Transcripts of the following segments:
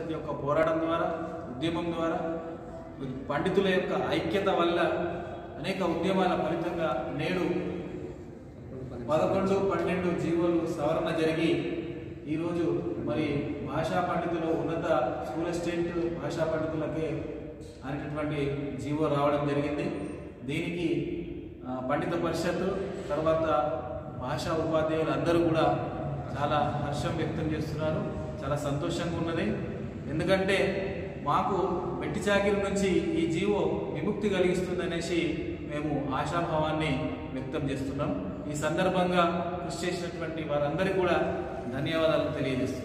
పరిషత్ యొక్క పోరాటం ద్వారా ఉద్యమం ద్వారా పండితుల యొక్క ఐక్యత వల్ల అనేక ఉద్యమాల ఫలితంగా నేడు పదకొండు పన్నెండు జీవోలు సవరణ జరిగి ఈరోజు మరి భాషా పండితులు ఉన్నత స్కూల్ అసిస్టెంట్ భాషా పండితులకే అనేటటువంటి జీవో రావడం జరిగింది దీనికి ఆ, పండిత పరిషత్ తర్వాత భాషా ఉపాధ్యాయులు అందరూ కూడా చాలా హర్షం వ్యక్తం చేస్తున్నారు చాలా సంతోషంగా ఉన్నది ఎందుకంటే మాకు వెట్టి చాకిరి నుంచి ఈ జీవో విముక్తి కలిగిస్తుందనేసి మేము ఆశాభావాన్ని వ్యక్తం చేస్తున్నాం ఈ సందర్భంగా కృషి చేసినటువంటి వారందరికీ కూడా ధన్యవాదాలు తెలియజేస్తున్నాం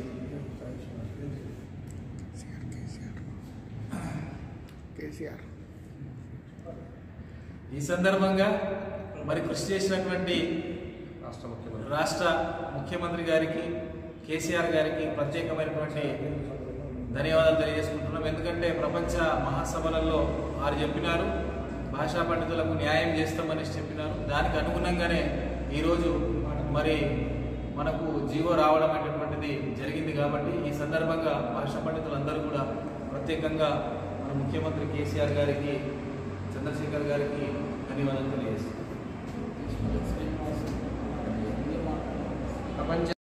కేసీఆర్ ఈ సందర్భంగా మరి కృషి చేసినటువంటి రాష్ట్ర ముఖ్యమంత్రి రాష్ట్ర ముఖ్యమంత్రి గారికి కేసీఆర్ గారికి ప్రత్యేకమైనటువంటి ధన్యవాదాలు తెలియజేసుకుంటున్నాం ఎందుకంటే ప్రపంచ మహాసభలలో వారు చెప్పినారు భాషా పండితులకు న్యాయం చేస్తామని చెప్పినారు దానికి అనుగుణంగానే ఈరోజు మరి మనకు జీవో రావడం అనేటటువంటిది జరిగింది కాబట్టి ఈ సందర్భంగా భాషా పండితులందరూ కూడా ప్రత్యేకంగా మన ముఖ్యమంత్రి కేసీఆర్ గారికి చంద్రశేఖర్ గారికి ధన్యవాదాలు తెలియజేస్తున్నాం ప్రపంచ